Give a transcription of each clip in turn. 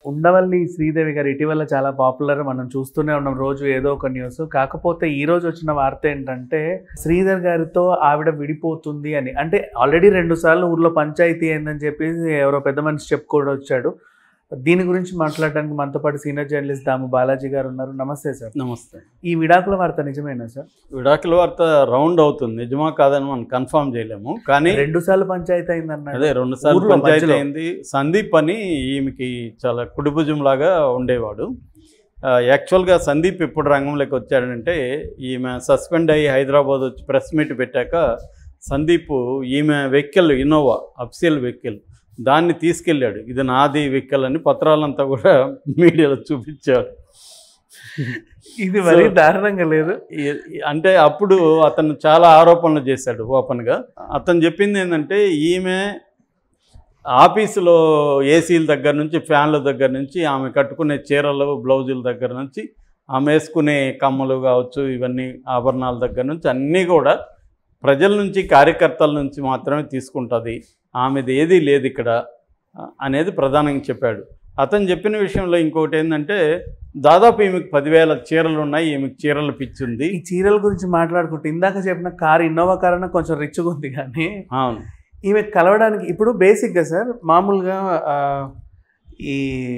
ఉండవల్లి శ్రీదేవి గారు ఇటీవల చాలా పాపులర్ మనం చూస్తూనే ఉన్నాం రోజు ఏదో ఒక న్యూస్ కాకపోతే ఈ రోజు వచ్చిన వార్త ఏంటంటే శ్రీధర్ గారితో ఆవిడ విడిపోతుంది అని అంటే ఆల్రెడీ రెండు సార్లు ఊర్లో పంచాయతీ అయిందని చెప్పి ఎవరో పెద్ద మనిషి చెప్పుకోవడం వచ్చాడు దీని గురించి మాట్లాడడానికి మనతో పాటు సీనియర్ జర్నలిస్ట్ దాము బాలాజీ గారు ఉన్నారు నమస్తే సార్ నమస్తే ఈ విడాకుల వార్త నిజమేనా సార్ విడాకుల వార్త రౌండ్ అవుతుంది నిజమా కాదని మనం కన్ఫర్మ్ చేయలేము కానీ రెండు సార్లు పంచాయతీ అయిందన్నాడు అదే రెండు సార్లు ఊర్లో పంచాయతీ మధ్యలో. అయింది సందీప్ అని ఈమెకి చాలా కుడిభుజం లాగా ఉండేవాడు ఆ, యాక్చువల్గా సందీప్ ఎప్పుడు రంగంలోకి వచ్చాడంటే ఈమె సస్పెండ్ అయ్యి హైదరాబాద్ వచ్చి ప్రెస్ మీట్ పెట్టాక సందీప్ ఈమె వెహికల్ ఇన్నోవా అఫ్సియల్ వెహికల్ దాన్ని తీసుకెళ్ళాడు ఇది నాది వెహికల్ అని పత్రాలంతా కూడా మీడియాలో చూపించాడు ఇది మరీ So- దారుణంగా లేదు ఈ- ఈ- అంటే అప్పుడు అతను చాలా ఆరోపణలు చేశాడు ఓపెన్గా అతను చెప్పింది ఏంటంటే ఈమె ఆఫీసులో ఏసీల దగ్గర నుంచి ఫ్యాన్ల దగ్గర నుంచి ఆమె కట్టుకునే చీరలు బ్లౌజుల దగ్గర నుంచి ఆమె వేసుకునే కమ్మలు కావచ్చు ఇవన్నీ ఆభరణాల దగ్గర నుంచి అన్నీ కూడా ప్రజల నుంచి కార్యకర్తల నుంచి మాత్రమే తీసుకుంటుంది ఆమెది ఏదీ లేదు ఇక్కడ ఆ, అనేది ప్రధానంగా చెప్పాడు అతను చెప్పిన విషయంలో ఇంకోటి ఏంటంటే దాదాపు ఈమెకు పదివేల చీరలు ఉన్నాయి ఈమెకు చీరలు పిచ్చింది ఈ చీరల గురించి మాట్లాడుకుంటే ఇందాక చెప్పిన కార్ ఇన్నోవా కార్ అన్న కొంచెం రిచ్గా ఉంది కానీ అవును ఈమె కలవడానికి ఇప్పుడు బేసిక్గా సార్ మామూలుగా ఆ, ఈ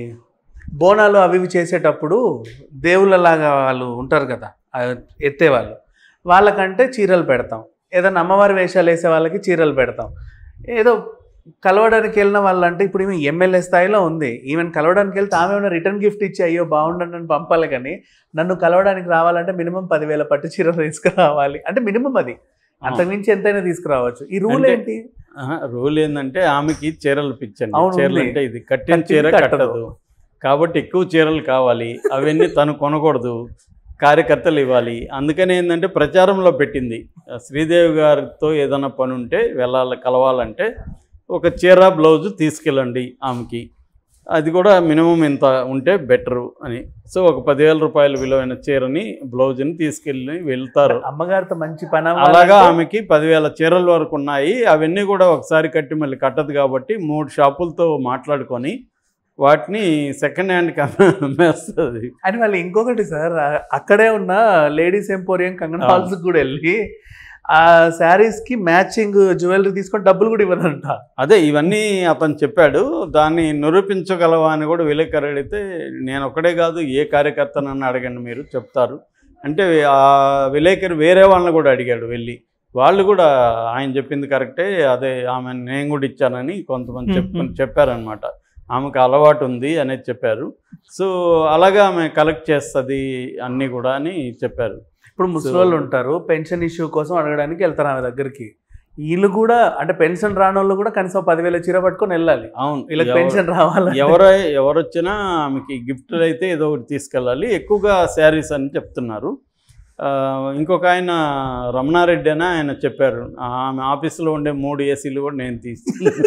బోనాలు అవి ఇవి చేసేటప్పుడు దేవుళ్ళలాగా వాళ్ళు ఉంటారు కదా ఆ, ఎత్తేవాళ్ళు వాళ్ళకంటే చీరలు పెడతాం ఏదైనా అమ్మవారి వేషాలు వేసే వాళ్ళకి చీరలు పెడతాం ఏదో కలవడానికి వెళ్ళిన వాళ్ళంటే ఇప్పుడు ఈమె ఎమ్మెల్యే స్థాయిలో ఉంది ఈవెన్ కలవడానికి వెళ్తే ఆమె ఏమైనా రిటర్న్ గిఫ్ట్ ఇచ్చి అయ్యో బాగుండండి అని పంపాలి కానీ నన్ను కలవడానికి రావాలంటే మినిమం పదివేల పట్టు చీరలు తీసుకురావాలి అంటే మినిమం అది అంతకుమించి ఎంతైనా తీసుకురావచ్చు ఈ రూల్ అంటే- ఏంటి ఆహా, రూల్ ఏంటంటే ఆమెకి చీరలు పిచ్చండి అవును, చీరలు ఉంది. అంటే ఇది కట్టిన కట్టింది చీర కట్టదు. కట్టదు కాబట్టి ఎక్కువ చీరలు కావాలి అవన్నీ తను కొనకూడదు కార్యకర్తలు ఇవ్వాలి అందుకని ఏంటంటే ప్రచారంలో పెట్టింది శ్రీదేవి గారితో ఏదైనా పని ఉంటే వెళ్ళాలి కలవాలంటే ఒక చీర బ్లౌజు తీసుకెళ్ళండి ఆమెకి అది కూడా మినిమం ఇంత ఉంటే బెటరు అని సో ఒక పదివేల రూపాయల విలువైన చీరని బ్లౌజ్ని తీసుకెళ్ళి వెళ్తారు అమ్మగారితో మంచి పని అలాగా అవ్వాలంటే ఆమెకి పదివేల చీరల వరకు ఉన్నాయి అవన్నీ కూడా ఒకసారి కట్టి మళ్ళీ కట్టదు కాబట్టి మూడు షాపులతో మాట్లాడుకొని వాటిని సెకండ్ హ్యాండ్కి అమ్మేస్తుంది అని వాళ్ళు ఇంకొకటి సార్ ఆ- అక్కడే ఉన్న లేడీస్ ఎంపోరియం కంగన్ అవును. హాల్స్ కూడా వెళ్ళి ఆ శారీస్ కి మ్యాచింగ్ జ్యువెలరీ తీసుకొని డబ్బులు కూడా ఇవ్వదంట అదే ఇవన్నీ అతను చెప్పాడు దాన్ని నిరూపించగలవా అని కూడా విలేకరు అడిగితే నేను ఒక్కడే కాదు ఏ కార్యకర్తనన్నా అడగండి మీరు చెప్తారు అంటే ఆ విలేకరు వేరే వాళ్ళని కూడా అడిగాడు వెళ్ళి వాళ్ళు కూడా ఆయన చెప్పింది కరెక్టే అదే ఆమె నేను కూడా ఇచ్చానని కొంతమంది చెప్పు చెప్పారనమాట ఆమెకు అలవాటు ఉంది అనేది చెప్పారు సో అలాగా ఆమె కలెక్ట్ చేస్తుంది అన్నీ కూడా అని చెప్పారు ఇప్పుడు ముసలోళ్ళు ఉంటారు పెన్షన్ ఇష్యూ కోసం అడగడానికి వెళ్తారు ఆమె దగ్గరికి వీళ్ళు కూడా అంటే పెన్షన్ రాని వాళ్ళు కూడా కనీసం పదివేల చీర పట్టుకొని వెళ్ళాలి అవును వీళ్ళకి ఎవరు- పెన్షన్ రావాలి ఎవర ఎవరొచ్చినా ఆమెకి గిఫ్ట్లు అయితే ఏదో ఒకటి తీసుకెళ్ళాలి ఎక్కువగా శారీస్ అని చెప్తున్నారు ఆ, ఇంకొక ఆయన రమణారెడ్డి అని ఆయన చెప్పారు ఆమె ఆఫీసులో ఉండే మూడు ఏసీలు కూడా నేను తీసుకున్నాను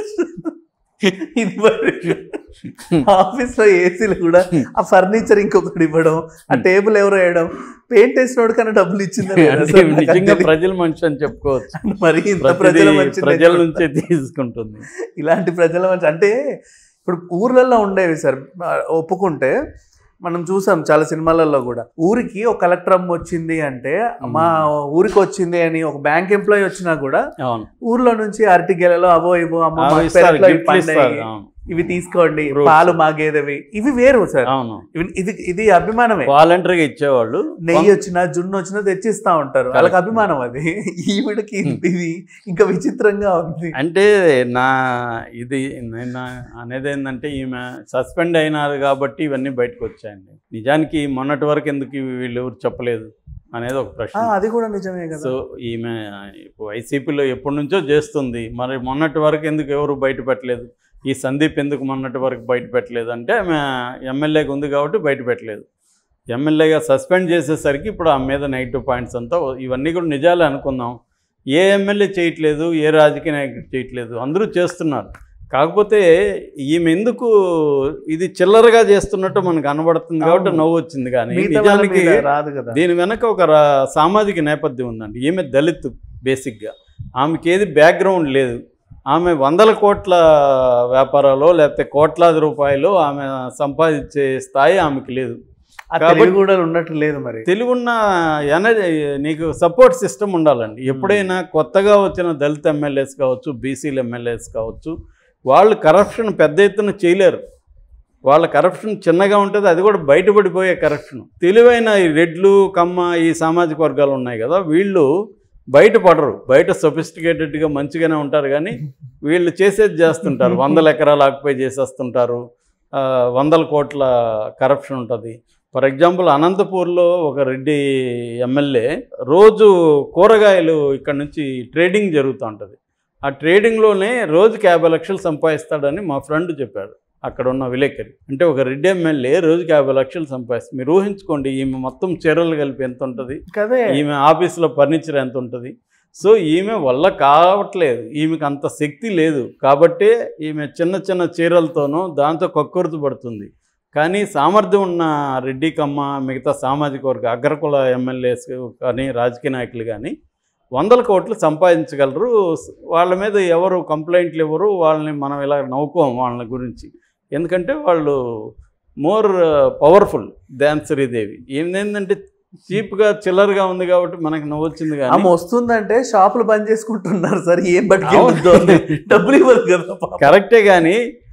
ఇది మరి ఆఫీస్ లో ఏసీలు కూడా ఆ ఫర్నిచర్ ఇంకొకటి ఇవ్వడం ఆ టేబుల్ ఎవరో వేయడం పెయింట్ వేసినోడు కన్నా డబ్బులు ఇచ్చిందా లేదా అంటే అసలు నాకు నిజంగా తెలియదు. ప్రజల మనిషి అని చెప్పుకోవచ్చు మరి ఇంత ప్రతిదీ ప్రజల మంచి ప్రజల నుంచే తీసుకుంటుంది ఇలాంటి ప్రజల మంచి అంటే ఇప్పుడు ఊర్లలో ఉండేవి సార్ ఆ, ఒప్పుకుంటే మనం చూసాం చాలా సినిమాలలో కూడా ఊరికి ఒక కలెక్టర్ అమ్మ వచ్చింది అంటే మా ఊరికి వచ్చింది అని ఒక బ్యాంక్ ఎంప్లాయీ వచ్చినా కూడా అవును ఊర్లో నుంచి అరటి గెలలో అవో ఇవో అమ్మ మా అవి ఇస్తారు, పెరట్లో ఇవి గిఫ్ట్లు ఇస్తారు. పండాయి. అవును ఇవి తీసుకోండి Fruits. పాలు మా గేదెవి ఇవి వేరు సార్ అవును ఇవి- ఇది ఇది అభిమానమే వాలంటరీగా ఇచ్చేవాళ్ళు నెయ్యి వచ్చినా జున్ను వచ్చినా తెచ్చిస్తా ఉంటారు వాళ్ళకి అభిమానం అది ఈవిడకి ఇది ఇంకా విచిత్రంగా ఉంది అంటే నా ఇది నేను నా- అనేది ఏంటంటే ఈమె సస్పెండ్ అయినారు కాబట్టి ఇవన్నీ బయటకు వచ్చాయండి నిజానికి మొన్నటి వరకు ఎందుకు ఇవి వీళ్ళు ఎవరు చెప్పలేదు అనేది ఒక ఆ, ప్రశ్న అది కూడా నిజమే కదా సో ఈమె వైసీపీలో ఎప్పటి నుంచో చేస్తుంది మరి మొన్నటి వరకు ఎందుకు ఎవరు బయట పెట్టలేదు ఈ సందీప్ ఎందుకు మొన్నటి వరకు బయట పెట్టలేదు అంటే ఆమె ఎమ్మెల్యేగా ఉంది కాబట్టి బయట పెట్టలేదు ఎమ్మెల్యేగా సస్పెండ్ చేసేసరికి ఇప్పుడు ఆ మీద నెగిటివ్ పాయింట్స్ అంతా ఇవన్నీ కూడా నిజాలే అనుకుందాం ఏ ఎమ్మెల్యే చేయట్లేదు ఏ రాజకీయ నాయకుడు చేయట్లేదు అందరూ చేస్తున్నారు కాకపోతే ఈమె ఎందుకు ఇది చిల్లరగా చేస్తున్నట్టు మనకు కనబడుతుంది కాబట్టి అవును. నవ్వు వచ్చింది కానీ మిగతా వాళ్ళ నిజానికి మీద రాదు కదా దీని వెనక ఒక రా- సామాజిక నేపథ్యం ఉందండి ఈమె దళిత్ బేసిక్గా ఆమెకి ఏది బ్యాక్గ్రౌండ్ లేదు ఆమె వందల కోట్ల వ్యాపారాలు లేకపోతే కోట్లాది రూపాయలు ఆమె సంపాదించే స్థాయి ఆమెకి లేదు ఆ కాబట్టి- తెలివి కూడా ఉన్నట్టు లేదు మరి తెలుగున్న ఎనర్జీ నీకు సపోర్ట్ సిస్టమ్ ఉండాలండి ఎప్పుడైనా కొత్తగా వచ్చిన దళిత ఎమ్మెల్యేస్ కావచ్చు బీసీల ఎమ్మెల్యేస్ కావచ్చు వాళ్ళు కరప్షన్ పెద్ద ఎత్తున చేయలేరు వాళ్ళ కరప్షన్ చిన్నగా ఉంటుంది అది కూడా బయటపడిపోయే కరప్షన్ తెలివైన ఈ రెడ్లు కమ్మ ఈ సామాజిక వర్గాలు ఉన్నాయి కదా వీళ్ళు బయటపడరు బయట సొఫిస్టికేటెడ్గా మంచిగానే ఉంటారు కానీ వీళ్ళు చేసేది చేస్తుంటారు వందల ఎకరాలు ఆక్యుపై చేసేస్తుంటారు ఆ, వందల కోట్ల కరప్షన్ ఉంటుంది ఫర్ ఎగ్జాంపుల్ అనంతపూర్లో ఒక రెడ్డి ఎమ్మెల్యే రోజు కూరగాయలు ఇక్కడ నుంచి ట్రేడింగ్ జరుగుతూ ఉంటుంది ఆ ట్రేడింగ్లోనే రోజుకి యాభై లక్షలు సంపాదిస్తాడని మా ఫ్రెండ్ చెప్పాడు అక్కడ ఉన్న విలేకరి అంటే ఒక రెడ్డి ఎమ్మెల్యే రోజుకి యాభై లక్షలు సంపాదిస్తుంది మీరు ఊహించుకోండి ఈమె మొత్తం చీరలు కలిపి ఎంత ఉంటుంది కదే ఈమె ఆఫీస్లో ఫర్నిచర్ ఎంత ఉంటుంది సో ఈమె వల్ల కావట్లేదు ఈమెకు అంత శక్తి లేదు కాబట్టే ఈమె చిన్న చిన్న చీరలతోనూ దాంతో కక్కుర్తి పడుతుంది కానీ సామర్థ్యం ఉన్న రెడ్డి కమ్మ మిగతా సామాజిక వర్గ అగ్రకుల ఎమ్మెల్యేస్ కానీ రాజకీయ నాయకులు కానీ వందల కోట్లు సంపాదించగలరు వాళ్ళ మీద ఎవరు కంప్లైంట్లు ఎవరు వాళ్ళని మనం ఇలా నవ్వుకోం వాళ్ళ గురించి ఎందుకంటే వాళ్ళు మోర్ పవర్ఫుల్ దాన్ శ్రీదేవి ఏంటంటే చీప్గా చిల్లరగా ఉంది కాబట్టి మనకి నవ్వొచ్చింది కానీ ఆమె వస్తుందంటే షాపులు బంద్ చేసుకుంటున్నారు సార్ ఏం అవును. బతికేదో డబ్బులు ఇవ్వదు కదా పాపం. కరెక్టే కానీ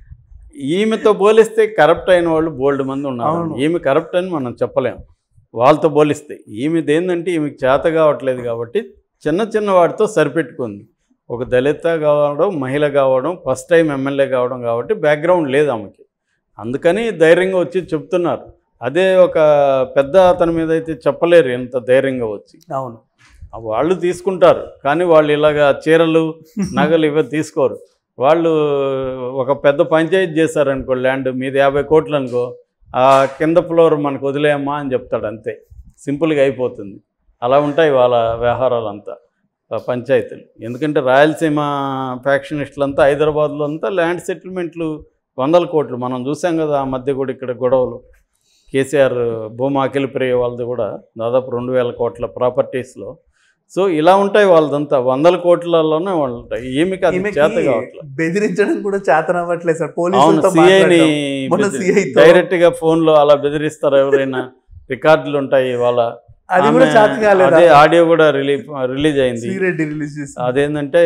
ఈమెతో పోలిస్తే కరప్ట్ అయిన వాళ్ళు బోల్డ్ మంది ఉన్నారు అవును. ఈమె కరప్ట్ అని మనం చెప్పలేం వాళ్ళతో పోలిస్తే ఈమెది ఏంటంటే ఈమెకి చేత కావట్లేదు కాబట్టి చిన్న చిన్న వాటితో సరిపెట్టుకుంది ఒక దళిత కావడం మహిళ కావడం ఫస్ట్ టైం ఎమ్మెల్యే కావడం కాబట్టి బ్యాక్గ్రౌండ్ లేదు ఆమెకి అందుకని ధైర్యంగా వచ్చి చెప్తున్నారు అదే ఒక పెద్ద అతని మీద అయితే చెప్పలేరు ఎంత ధైర్యంగా వచ్చి అవును వాళ్ళు తీసుకుంటారు కానీ వాళ్ళు ఇలాగా చీరలు నగలు ఇవి తీసుకోరు వాళ్ళు ఒక పెద్ద పంచాయతీ చేశారనుకో ల్యాండ్ మీద యాభై కోట్లు అనుకో ఆ కింద ఫ్లోర్ మనకు వదిలేయమ్మా అని చెప్తాడు అంతే సింపుల్గా అయిపోతుంది అలా ఉంటాయి వాళ్ళ వ్యవహారాలు అంతా ఆ పంచాయతీలు ఎందుకంటే రాయలసీమ ఫ్యాక్షనిస్టులంతా హైదరాబాద్లో అంతా ల్యాండ్ సెటిల్మెంట్లు వందల కోట్లు మనం చూసాం కదా ఆ మధ్య కూడా ఇక్కడ గొడవలు కేసీఆర్ భూమా అఖిలప్రియ వాళ్ళది కూడా దాదాపు రెండు వేల కోట్ల ప్రాపర్టీస్లో సో ఇలా ఉంటాయి వాళ్ళదంతా వందల కోట్లలోనే వాళ్ళు ఉంటాయి ఈమెకి అది ఈమెకి చేత కావట్లేదు బెదిరించడం కూడా చేతన అవ్వట్లేదు సార్ అవును పోలీసులతో సిఐని మాట్లాడటం. మొన్న CI తో- డైరెక్ట్ గా ఫోన్ లో అలా బెదిరిస్తారు ఎవరైనా రికార్డులు ఉంటాయి వాళ్ళ అది కూడా ఆమె- చేత కాలేదు అదే ఆడియో కూడా రిలీజ్ రిలీజ్ అయింది శ్రీరెడ్డి రిలీజ్ చేసి అదేంటంటే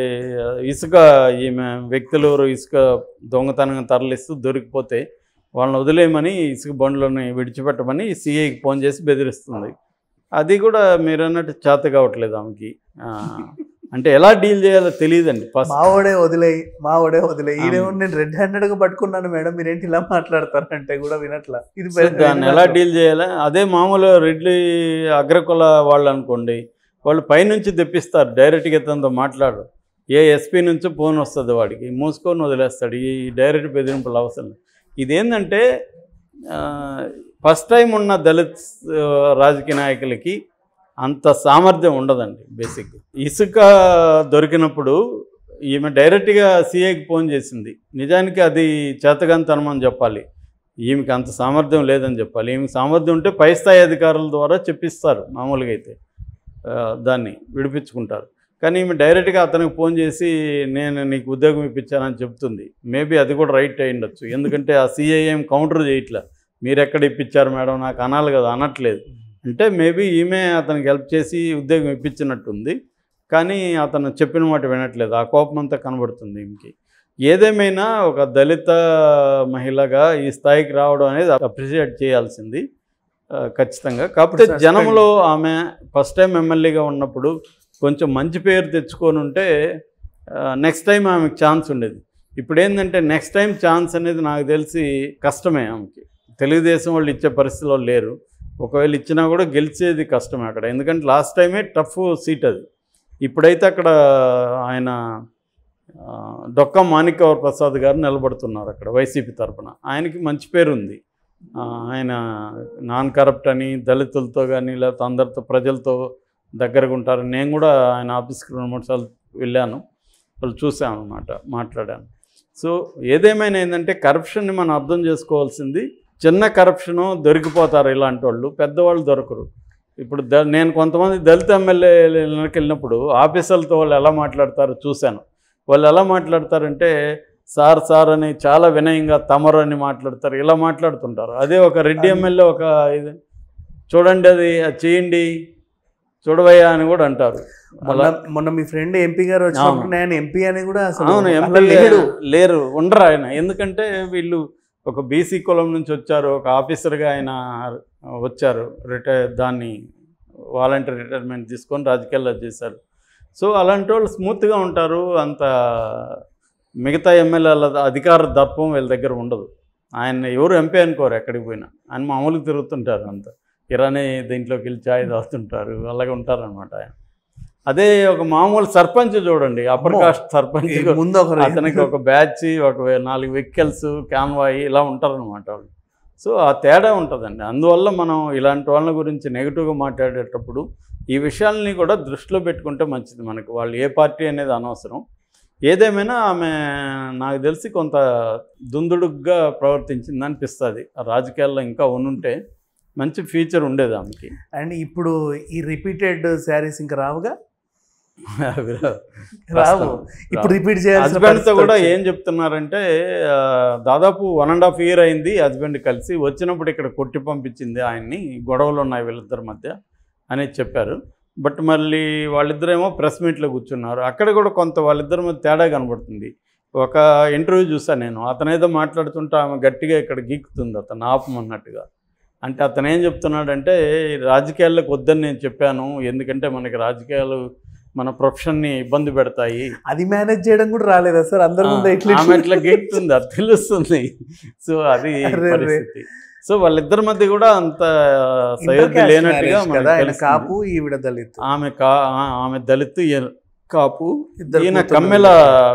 ఇసుక ఈమె వ్యక్తులు ఎవరు ఇసుక దొంగతనంగా తరలిస్తూ దొరికిపోతే వాళ్ళని వదిలేయమని ఇసుక బండ్లను విడిచిపెట్టమని సిఐకి ఫోన్ చేసి బెదిరిస్తుంది అది కూడా మీరు అన్నట్టు చేత కావట్లేదు ఆమెకి ఆ, అంటే ఎలా డీల్ చేయాలో తెలియదండి ఫస్ట్ మావోడే వదిలేయి మావోడే వదిలేయి అవును. ఈడేమో నేను రెడ్ హ్యాండెడ్ గా పట్టుకున్నాను మేడం మీరేంటి ఇలా మాట్లాడతారు అంటే కూడా వినట్లా ఇది సో దాన్ని ఎలా డీల్ చేయాలి అదే మామూలు రెడ్డి అగ్రకుల వాళ్ళు అనుకోండి వాళ్ళు పైనుంచి తెప్పిస్తారు డైరెక్ట్గా తనతో మాట్లాడు ఏ ఎస్పీ నుంచి ఫోన్ వస్తుంది వాడికి మూసుకొని వదిలేస్తాడు ఈ డైరెక్ట్ బెదిరింపులు అవసరం లేదు. ఇదేంటంటే ఫస్ట్ టైం ఉన్న దళిత్ ఆ, రాజకీయ నాయకులకి అంత సామర్థ్యం ఉండదండి బేసిక్ ఇసుక దొరికినప్పుడు ఈమె డైరెక్ట్గా సీఏకి ఫోన్ చేసింది నిజానికి అది చేతగాంతనం అని చెప్పాలి ఈమెకి అంత సామర్థ్యం లేదని చెప్పాలి ఈమెకి సామర్థ్యం ఉంటే పై స్థాయి అధికారుల ద్వారా చెప్పిస్తారు మామూలుగా అయితే ఆ, దాన్ని విడిపించుకుంటారు కానీ ఈమె డైరెక్ట్గా అతనికి ఫోన్ చేసి నేను నీకు ఉద్యోగం ఇప్పించానని చెప్తుంది మేబీ అది కూడా రైట్ అయి ఉండొచ్చు ఎందుకంటే ఆ సిఐఎం కౌంటర్ చేయట్లే మీరు ఎక్కడ ఇప్పించారు మేడం నాకు అనాలి కదా అనట్లేదు అంటే మేబీ ఈమె అతనికి హెల్ప్ చేసి ఉద్యోగం ఇప్పించినట్టుంది కానీ అతను చెప్పిన మాట వినట్లేదు ఆ కోపం అంతా కనబడుతుంది ఈమెకి ఏదేమైనా ఒక దళిత మహిళగా ఈ స్థాయికి రావడం అనేది అప్రిషియేట్ చేయాల్సింది ఆ, ఖచ్చితంగా కాకపోతే Suspend. జనంలో ఆమె ఫస్ట్ టైం ఎమ్మెల్యేగా ఉన్నప్పుడు కొంచెం మంచి పేరు తెచ్చుకొని ఉంటే నెక్స్ట్ టైం ఆమెకు ఛాన్స్ ఉండేది ఇప్పుడు ఏంటంటే నెక్స్ట్ టైం ఛాన్స్ అనేది నాకు తెలిసి కష్టమే ఆమెకి తెలుగుదేశం వాళ్ళు ఇచ్చే పరిస్థితిలో లేరు ఒకవేళ ఇచ్చినా కూడా గెలిచేది కష్టమే అక్కడ ఎందుకంటే లాస్ట్ టైమే టఫ్ సీట్ అది ఇప్పుడైతే అక్కడ ఆయన ఆ, డొక్కా మాణిక్యవర్ ప్రసాద్ గారు నిలబడుతున్నారు అక్కడ వైసీపీ తరపున ఆయనకి మంచి పేరు ఉంది ఆ, ఆయన నాన్ కరప్ట్ అని దళితులతో కానీ లేకపోతే అందరితో ప్రజలతో దగ్గరగా ఉంటారు నేను కూడా ఆయన ఆఫీస్కి రెండు మూడు సార్లు వెళ్ళాను వాళ్ళు చూసాను అనమాట మాట్లాడాను సో ఏదేమైనా ఏంటంటే కరప్షన్ని మనం అర్థం చేసుకోవాల్సింది చిన్న కరప్షను దొరికిపోతారు ఇలాంటి వాళ్ళు పెద్దవాళ్ళు దొరకరు ఇప్పుడు ద నేను కొంతమంది దళిత ఎమ్మెల్యేలకు వెళ్ళినప్పుడు ఆఫీసర్లతో వాళ్ళు ఎలా మాట్లాడతారో చూశాను వాళ్ళు ఎలా మాట్లాడతారంటే సార్ సార్ అని చాలా వినయంగా తమరు అని మాట్లాడతారు ఇలా మాట్లాడుతుంటారు అదే ఒక రెడ్డి ఎమ్మెల్యే ఒక ఇది చూడండి అది అది చేయండి చూడవయ్యా అని కూడా అంటారు మొన్న అలా మొన్న మీ ఫ్రెండ్ ఎంపీ గారు వచ్చినప్పుడు అవును. నేను ఎంపీ అని కూడా అసలు అవును అలా ఎంపీ లేడు లేరు ఉండరు ఆయన ఎందుకంటే వీళ్ళు ఒక బీసీ కులం నుంచి వచ్చారు ఒక ఆఫీసర్గా ఆయన వచ్చారు రిటైర్ దాన్ని వాలంటీర్ రిటైర్మెంట్ తీసుకొని రాజకీయాల్లో చేశారు సో అలాంటి వాళ్ళు స్మూత్గా ఉంటారు అంత మిగతా ఎమ్మెల్యేల అధికార దర్పం వీళ్ళ దగ్గర ఉండదు ఆయన ఎవరు ఎంపీ అనుకోరు ఎక్కడికి పోయినా ఆయన మామూలుగా తిరుగుతుంటారు అంత ఇరానీ దీంట్లోకి వెళ్ళి ఛాయ్ తాగుతుంటారు అలాగే ఉంటారనమాట ఆయన అదే ఒక మామూలు సర్పంచ్ చూడండి అప్పర్ అమ్మో. కాస్ట్ సర్పంచ్ ఈ ముందు ఒకరు అతనికి ఒక బ్యాచ్ ఒక వే- నాలుగు వెహికల్స్ కాన్వాయ్ ఇలా ఉంటారనమాట వాళ్ళు సో ఆ తేడా ఉంటుందండి అందువల్ల మనం ఇలాంటి వాళ్ళ గురించి నెగిటివ్గా మాట్లాడేటప్పుడు ఈ విషయాల్ని కూడా దృష్టిలో పెట్టుకుంటే మంచిది మనకు వాళ్ళు ఏ పార్టీ అనేది అనవసరం ఏదేమైనా ఆమె నాకు తెలిసి కొంత దుందుడుగ్గా ప్రవర్తించింది అనిపిస్తుంది ఆ రాజకీయాల్లో ఇంకా ఉనుంటే మంచి ఫ్యూచర్ ఉండేది ఆమెకి అండ్ ఇప్పుడు ఈ రిపీటెడ్ శారీస్ ఇంకా రావుగా అవి రావు ఇప్పుడు రిపీట్ చేయాల్సిన హస్బెండ్తో పరిస్థితి కూడా వచ్చింది. ఏం చెప్తున్నారంటే ఆ, దాదాపు వన్ అండ్ హాఫ్ ఇయర్ అయింది హస్బెండ్ కలిసి వచ్చినప్పుడు ఇక్కడ కొట్టి పంపించింది ఆయన్ని గొడవలు ఉన్నాయి వీళ్ళిద్దరి మధ్య అనేది చెప్పారు బట్ మళ్ళీ వాళ్ళిద్దరేమో ప్రెస్ మీట్లో కూర్చున్నారు అక్కడ కూడా కొంత వాళ్ళిద్దరి మధ్య తేడా కనబడుతుంది ఒక ఇంటర్వ్యూ చూసాను నేను అతను ఏదో మాట్లాడుతుంటే ఆమె గట్టిగా ఇక్కడ గీకుతుంది అతను ఆపమన్నట్టుగా అంటే అతను ఏం చెప్తున్నాడంటే రాజకీయాల్లోకి వద్దని నేను చెప్పాను ఎందుకంటే మనకి రాజకీయాలు మన ప్రొఫెషన్ని ఇబ్బంది పెడతాయి అది మేనేజ్ చేయడం కూడా రాలేదా సార్ అందరి ముందు ఆ, ఎట్లా ఆమె ఇట్లా గెలుతుంది అది తెలుస్తుంది సో అది అరే, అరే. పరిస్థితి సో వాళ్ళిద్దరి మధ్య కూడా అంత సయోధ్య Intercaste లేనట్టుగా marriage మనకు కదా ఆయన తెలుస్తుంది. కాపు ఈవిడ దళిత్ ఆమె కా ఆ- ఆమె దళిత్ ఈయన కాపు ఇద్దరు ఈయన కూతుర్లు. కమ్మెల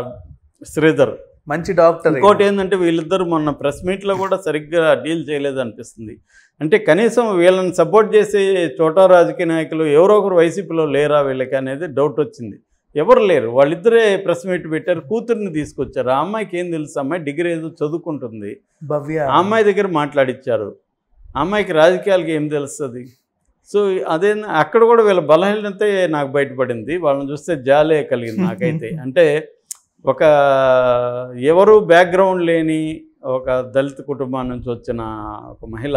శ్రీధర్ మంచి డాక్టర్ ఇంకోటి ఏంటంటే వీళ్ళిద్దరు మొన్న ప్రెస్ మీట్లో కూడా సరిగ్గా డీల్ చేయలేదు అనిపిస్తుంది అంటే కనీసం వీళ్ళని సపోర్ట్ చేసే చోటా రాజకీయ నాయకులు ఎవరో ఒకరు వైసీపీలో లేరా వీళ్ళకి అనేది డౌట్ వచ్చింది ఎవరు లేరు వాళ్ళిద్దరే ప్రెస్ మీట్ పెట్టారు కూతుర్ని తీసుకొచ్చారు ఆ అమ్మాయికి ఏం తెలుసు అమ్మాయి డిగ్రీ ఏదో చదువుకుంటుంది భవ్య ఆ అమ్మాయి దగ్గర మాట్లాడిచ్చారు ఆ అమ్మాయికి రాజకీయాలకి ఏం తెలుస్తుంది సో అదే అక్కడ కూడా వీళ్ళ బలహీనతే నాకు బయటపడింది వాళ్ళని చూస్తే జాలే కలిగింది నాకైతే అంటే ఒక ఎవరు బ్యాక్గ్రౌండ్ లేని ఒక దళిత కుటుంబం నుంచి వచ్చిన ఒక మహిళ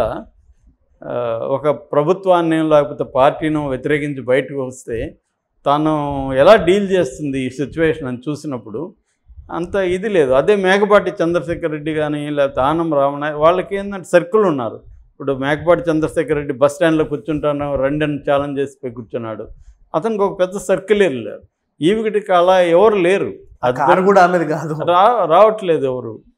ఆ, ఒక ప్రభుత్వాన్ని లేకపోతే పార్టీను వ్యతిరేకించి బయటకు వస్తే తాను ఎలా డీల్ చేస్తుంది ఈ సిచ్యువేషన్ అని చూసినప్పుడు అంత ఇది లేదు అదే మేకపాటి చంద్రశేఖర్ రెడ్డి కానీ లేకపోతే ఆనం రావణ వాళ్ళకి ఏంటంటే సర్కిల్ ఉన్నారు ఇప్పుడు మేకపాటి చంద్రశేఖర్ రెడ్డి బస్ స్టాండ్లో కూర్చుంటాను రెండు అని ఛాలెంజ్ చేసి పోయి కూర్చున్నాడు అతనికి ఒక పెద్ద సర్కిల్ వెళ్ళారు ఈవిడికి అలా ఎవరు లేరు ఆ కారు కూడా ఆమెది కాదు రా రావట్లేదు ఎవరు